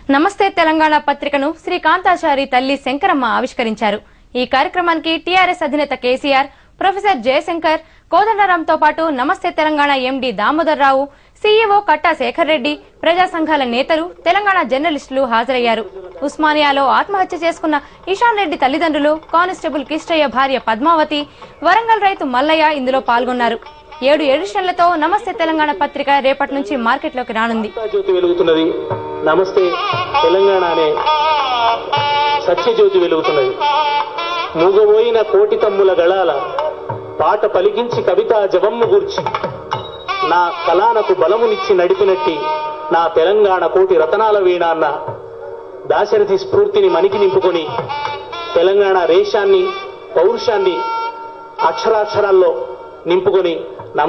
నమస్తే తెలంగాణ పత్రికను శ్రీ కాంతాచారి తల్లి శంకరమ్మ ఆవిష్కరించారు ఈ కార్యక్రమానికి టీఆర్ఎస్ అధినేత కేసీఆర్ ప్రొఫెసర్ జయశంకర్ కోదండరాంతో పాటు నమస్తే తెలంగాణ ఎండీ దామోదర్ రావు సీఈఓ కట్టా శేఖర్ రెడ్డి ప్రజా సంఘాల నేతలు తెలంగాణ జర్నలిస్టులు హాజరయ్యారు ఉస్మానియాలో ఆత్మహత్య చేసుకున్న ఇషాన్ రెడ్డి తల్లిదండ్రులు కానిస్టేబుల్ కిష్టయ్య భార్య పద్మావతి వరంగల్ రైతు మల్లయ్య ఇందులో పాల్గొన్నారు ఏడు ఎడిషన్లతో నమస్తే తెలంగాణ పత్రిక రేపటి నుంచి మార్కెట్లోకి రానుంది జ్యోతి వెలుగుతున్నది నమస్తే తెలంగాణ అనే సత్యజ్యోతి వెలుగుతున్నది మూగబోయిన కోటి తమ్ముల గళాల పాట పలికించి కవిత జవమ్ము గూర్చి నా కళానకు బలమునిచ్చి నడిపినట్టి నా తెలంగాణ కోటి రతనాల వీణ అన్న దాశరథి స్ఫూర్తిని మనికి నింపుకొని తెలంగాణ రేషాన్ని పౌరుషాన్ని అక్షరాక్షరాల్లో నింపుకొని నమ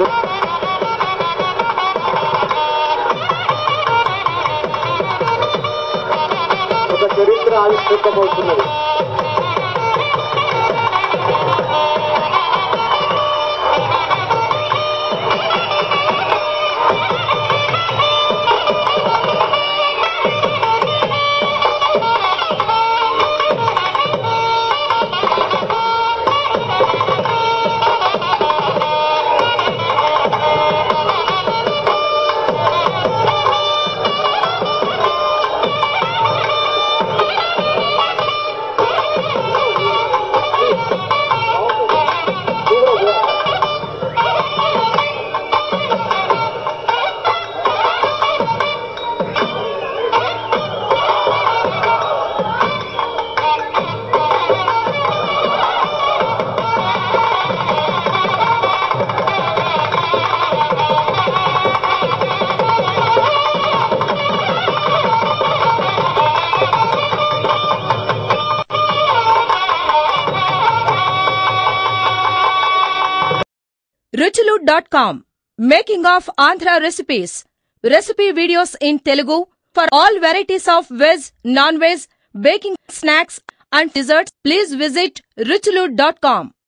ఒక చరిత్ర ఆవిష్కృతమవుతున్నది Ruchulu dot com making of Andhra recipes recipe videos in Telugu for all varieties of veg non veg baking snacks and desserts please visit Ruchulu dot com